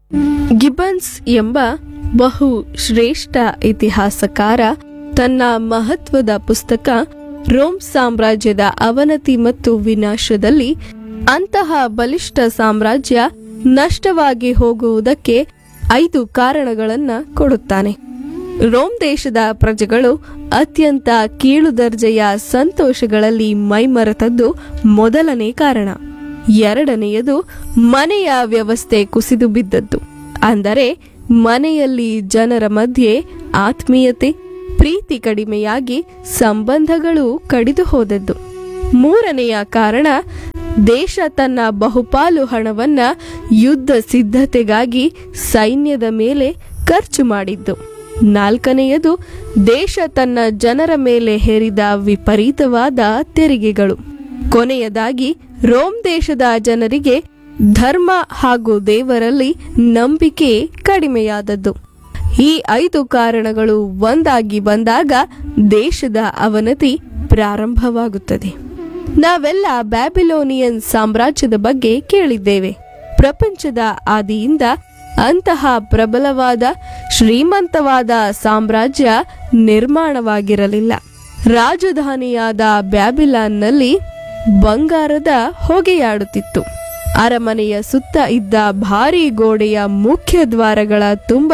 ಗಿಬನ್ಸ್ ಎಂಬ ಬಹು ಶ್ರೇಷ್ಠ ಇತಿಹಾಸಕಾರ ತನ್ನ ಮಹತ್ವದ ಪುಸ್ತಕ ರೋಮ್ ಸಾಮ್ರಾಜ್ಯದ ಅವನತಿ ಮತ್ತು ವಿನಾಶದಲ್ಲಿ ಅಂತಹ ಬಲಿಷ್ಠ ಸಾಮ್ರಾಜ್ಯ ನಷ್ಟವಾಗಿ ಹೋಗುವುದಕ್ಕೆ ಐದು ಕಾರಣಗಳನ್ನ ಕೊಡುತ್ತಾನೆ ರೋಮ್ ದೇಶದ ಪ್ರಜೆಗಳು ಅತ್ಯಂತ ಕೀಳು ದರ್ಜೆಯ ಸಂತೋಷಗಳಲ್ಲಿ ಮೈಮರೆತದ್ದು ಮೊದಲನೇ ಕಾರಣ ಎರಡನೆಯದು ಮನೆಯ ವ್ಯವಸ್ಥೆ ಕುಸಿದು ಬಿದ್ದದ್ದು ಅಂದರೆ ಮನೆಯಲ್ಲಿ ಜನರ ಮಧ್ಯೆ ಆತ್ಮೀಯತೆ ಪ್ರೀತಿ ಕಡಿಮೆಯಾಗಿ ಸಂಬಂಧಗಳು ಕಡಿದು ಹೋದದ್ದು ಮೂರನೆಯ ಕಾರಣ ದೇಶ ತನ್ನ ಬಹುಪಾಲು ಹಣವನ್ನ ಯುದ್ಧ ಸಿದ್ಧತೆಗಾಗಿ ಸೈನ್ಯದ ಮೇಲೆ ಖರ್ಚು ಮಾಡಿದ್ದು ನಾಲ್ಕನೆಯದು ದೇಶ ತನ್ನ ಜನರ ಮೇಲೆ ಹೇರಿದ ವಿಪರೀತವಾದ ತೆರಿಗೆಗಳು ಕೊನೆಯದಾಗಿ ರೋಮ್ ದೇಶದ ಜನರಿಗೆ ಧರ್ಮ ಹಾಗೂ ದೇವರಲ್ಲಿ ನಂಬಿಕೆ ಕಡಿಮೆಯಾದದ್ದು ಈ ಐದು ಕಾರಣಗಳು ಒಂದಾಗಿ ಬಂದಾಗ ದೇಶದ ಅವನತಿ ಪ್ರಾರಂಭವಾಗುತ್ತದೆ ನಾವೆಲ್ಲ ಬ್ಯಾಬಿಲೋನಿಯನ್ ಸಾಮ್ರಾಜ್ಯದ ಬಗ್ಗೆ ಕೇಳಿದ್ದೇವೆ ಪ್ರಪಂಚದ ಆದಿಯಿಂದ ಅಂತಹ ಪ್ರಬಲವಾದ ಶ್ರೀಮಂತವಾದ ಸಾಮ್ರಾಜ್ಯ ನಿರ್ಮಾಣವಾಗಿರಲಿಲ್ಲ ರಾಜಧಾನಿಯಾದ ಬ್ಯಾಬಿಲಾನ್ನಲ್ಲಿ ಬಂಗಾರದ ಹೊಗೆಯಾಡುತ್ತಿತ್ತು ಅರಮನೆಯ ಸುತ್ತ ಇದ್ದ ಭಾರೀ ಗೋಡೆಯ ಮುಖ್ಯ ದ್ವಾರಗಳ ತುಂಬ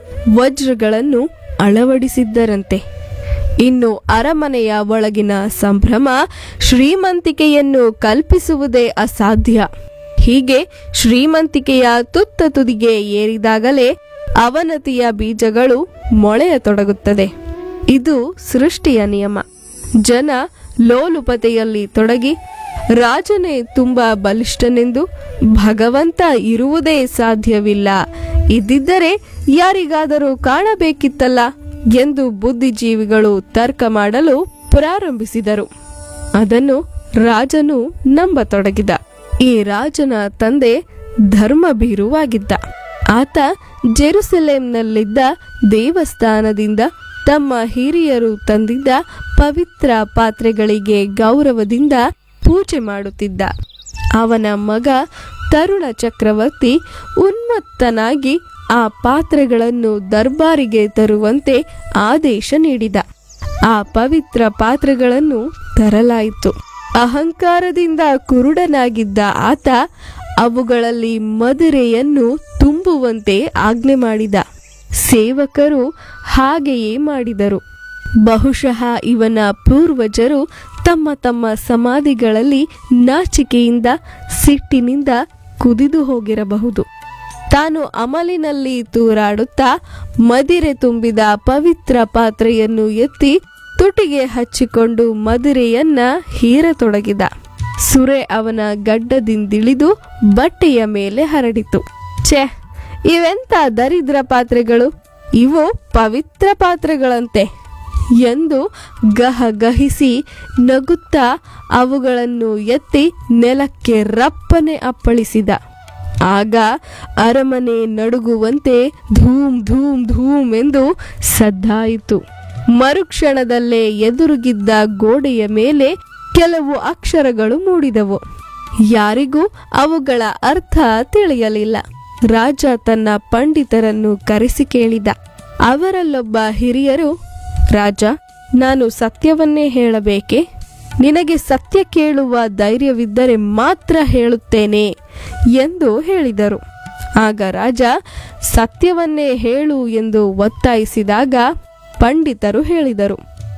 ವಜ್ರಗಳನ್ನು ಅಳವಡಿಸಿದ್ದರಂತೆ ಇನ್ನು ಅರಮನೆಯ ಒಳಗಿನ ಸಂಭ್ರಮ ಶ್ರೀಮಂತಿಕೆಯನ್ನು ಕಲ್ಪಿಸುವುದೇ ಅಸಾಧ್ಯ ಹೀಗೆ ಶ್ರೀಮಂತಿಕೆಯ ತುತ್ತ ತುದಿಗೆ ಏರಿದಾಗಲೇ ಅವನತಿಯ ಬೀಜಗಳು ಮೊಳೆಯತೊಡಗುತ್ತದೆ ಇದು ಸೃಷ್ಟಿಯ ನಿಯಮ ಜನ ಲೋಲುಪತೆಯಲ್ಲಿ ತೊಡಗಿ ರಾಜನೇ ತುಂಬಾ ಬಲಿಷ್ಠನೆಂದು ಭಗವಂತ ಇರುವುದೇ ಸಾಧ್ಯವಿಲ್ಲ ಇದ್ದಿದ್ದರೆ ಯಾರಿಗಾದರೂ ಕಾಣಬೇಕಿತ್ತಲ್ಲ ಎಂದು ಬುದ್ಧಿಜೀವಿಗಳು ತರ್ಕ ಮಾಡಲು ಪ್ರಾರಂಭಿಸಿದರು ಅದನ್ನು ರಾಜನು ನಂಬತೊಡಗಿದ ಈ ರಾಜನ ತಂದೆ ಧರ್ಮಭೀರುವಾಗಿದ್ದ ಆತ ಜೆರುಸಲೇಂನಲ್ಲಿದ್ದ ದೇವಸ್ಥಾನದಿಂದ ತಮ್ಮ ಹಿರಿಯರು ತಂದಿದ್ದ ಪವಿತ್ರ ಪಾತ್ರೆಗಳಿಗೆ ಗೌರವದಿಂದ ಪೂಜೆ ಮಾಡುತ್ತಿದ್ದ ಅವನ ಮಗ ತರುಣ ಚಕ್ರವರ್ತಿ ಉನ್ಮತ್ತನಾಗಿ ಆ ಪಾತ್ರೆಗಳನ್ನು ದರ್ಬಾರಿಗೆ ತರುವಂತೆ ಆದೇಶ ನೀಡಿದ ಆ ಪವಿತ್ರ ಪಾತ್ರೆಗಳನ್ನು ತರಲಾಯಿತು ಅಹಂಕಾರದಿಂದ ಕುರುಡನಾಗಿದ್ದ ಆತ ಅವುಗಳಲ್ಲಿ ಮದುರೆಯನ್ನು ತುಂಬುವಂತೆ ಆಜ್ಞೆ ಮಾಡಿದ ಸೇವಕರು ಹಾಗೆಯೇ ಮಾಡಿದರು ಬಹುಶಃ ಇವನ ಪೂರ್ವಜರು ತಮ್ಮ ತಮ್ಮ ಸಮಾಧಿಗಳಲ್ಲಿ ನಾಚಿಕೆಯಿಂದ ಸಿಟ್ಟಿನಿಂದ ಕುದಿದು ಹೋಗಿರಬಹುದು ತಾನು ಅಮಲಿನಲ್ಲಿ ತೂರಾಡುತ್ತಾ ಮದಿರೆ ತುಂಬಿದ ಪವಿತ್ರ ಪಾತ್ರೆಯನ್ನು ಎತ್ತಿ ತುಟಿಗೆ ಹಚ್ಚಿಕೊಂಡು ಮದಿರೆಯನ್ನ ಹೀರತೊಡಗಿದ ಸುರೆ ಅವನ ಗಡ್ಡದಿಂದಿಳಿದು ಬಟ್ಟೆಯ ಮೇಲೆ ಹರಡಿತು ಛೆ ಇವೆಂತ ದರಿದ್ರ ಪಾತ್ರೆಗಳು ಇವು ಪವಿತ್ರ ಪಾತ್ರೆಗಳಂತೆ ಎಂದು ಗಹಗಹಿಸಿ ನಗುತ್ತಾ ಅವುಗಳನ್ನು ಎತ್ತಿ ನೆಲಕ್ಕೆ ರಪ್ಪನೆ ಅಪ್ಪಳಿಸಿದ ಆಗ ಅರಮನೆ ನಡುಗುವಂತೆ ಧೂಮ್ ಧೂಮ್ ಧೂಮ್ ಎಂದು ಸದ್ದಾಯಿತು ಮರುಕ್ಷಣದಲ್ಲೇ ಎದುರುಗಿದ್ದ ಗೋಡೆಯ ಮೇಲೆ ಕೆಲವು ಅಕ್ಷರಗಳು ಮೂಡಿದವು ಯಾರಿಗೂ ಅವುಗಳ ಅರ್ಥ ತಿಳಿಯಲಿಲ್ಲ ರಾಜ ತನ್ನ ಪಂಡಿತರನ್ನು ಕರೆಸಿ ಕೇಳಿದ ಅವರಲ್ಲೊಬ್ಬ ಹಿರಿಯರು ರಾಜ ನಾನು ಸತ್ಯವನ್ನೇ ಹೇಳಬೇಕೆ ನಿನಗೆ ಸತ್ಯ ಕೇಳುವ ಧೈರ್ಯವಿದ್ದರೆ ಮಾತ್ರ ಹೇಳುತ್ತೇನೆ ಎಂದು ಹೇಳಿದರು ಆಗ ರಾಜ ಸತ್ಯವನ್ನೇ ಹೇಳು ಎಂದು ಒತ್ತಾಯಿಸಿದಾಗ ಪಂಡಿತರು ಹೇಳಿದರು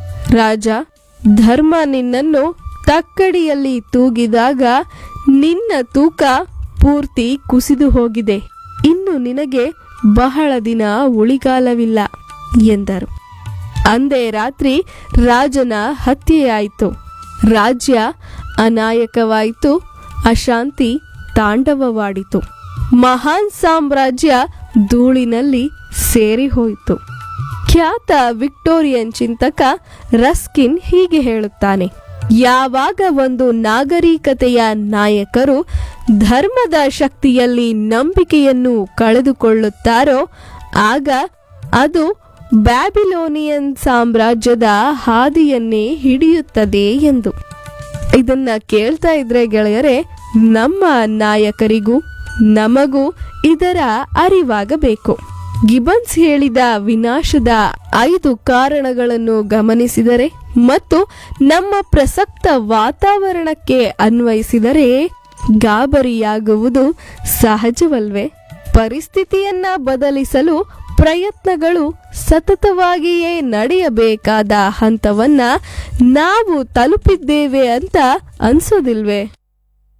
ರಾಜ ಧರ್ಮ ನಿನ್ನನ್ನು ತಕ್ಕಡಿಯಲ್ಲಿ ತೂಗಿದಾಗ ನಿನ್ನ ತೂಕ ಪೂರ್ತಿ ಕುಸಿದು ಹೋಗಿದೆ ಇನ್ನು ನಿನಗೆ ಬಹಳ ದಿನ ಉಳಿಗಾಲವಿಲ್ಲ ಎಂದರು ಅಂದೇ ರಾತ್ರಿ ರಾಜನ ಹತ್ಯೆಯಾಯಿತು ರಾಜ್ಯ ಅನಾಯಕವಾಯಿತು ಅಶಾಂತಿ ತಾಂಡವವಾಡಿತು ಮಹಾನ್ ಸಾಮ್ರಾಜ್ಯ ಧೂಳಿನಲ್ಲಿ ಸೇರಿ ಹೋಯಿತು ಖ್ಯಾತ ವಿಕ್ಟೋರಿಯನ್ ಚಿಂತಕ ರಸ್ಕಿನ್ ಹೀಗೆ ಹೇಳುತ್ತಾನೆ ಯಾವಾಗ ಒಂದು ನಾಗರಿಕತೆಯ ನಾಯಕರು ಧರ್ಮದ ಶಕ್ತಿಯಲ್ಲಿ ನಂಬಿಕೆಯನ್ನು ಕಳೆದುಕೊಳ್ಳುತ್ತಾರೋ ಆಗ ಅದು ಬ್ಯಾಬಿಲೋನಿಯನ್ ಸಾಮ್ರಾಜ್ಯದ ಹಾದಿಯನ್ನೇ ಹಿಡಿಯುತ್ತದೆ ಎಂದು ಇದನ್ನ ಕೇಳ್ತಾ ಇದ್ರೆ ಗೆಳೆಯರೆ ನಮ್ಮ ನಾಯಕರಿಗೂ ನಮಗೂ ಇದರ ಅರಿವಾಗಬೇಕು ಗಿಬನ್ಸ್ ಹೇಳಿದ ವಿನಾಶದ ಐದು ಕಾರಣಗಳನ್ನು ಗಮನಿಸಿದರೆ ಮತ್ತು ನಮ್ಮ ಪ್ರಸಕ್ತ ವಾತಾವರಣಕ್ಕೆ ಅನ್ವಯಿಸಿದರೆ ಗಾಬರಿಯಾಗುವುದು ಸಹಜವಲ್ವೇ ಪರಿಸ್ಥಿತಿಯನ್ನ ಬದಲಿಸಲು ಪ್ರಯತ್ನಗಳು ಸತತವಾಗಿಯೇ ನಡೆಯಬೇಕಾದ ಹಂತವನ್ನ ನಾವು ತಲುಪಿದ್ದೇವೆ ಅಂತ ಅನ್ಸೋದಿಲ್ವೇ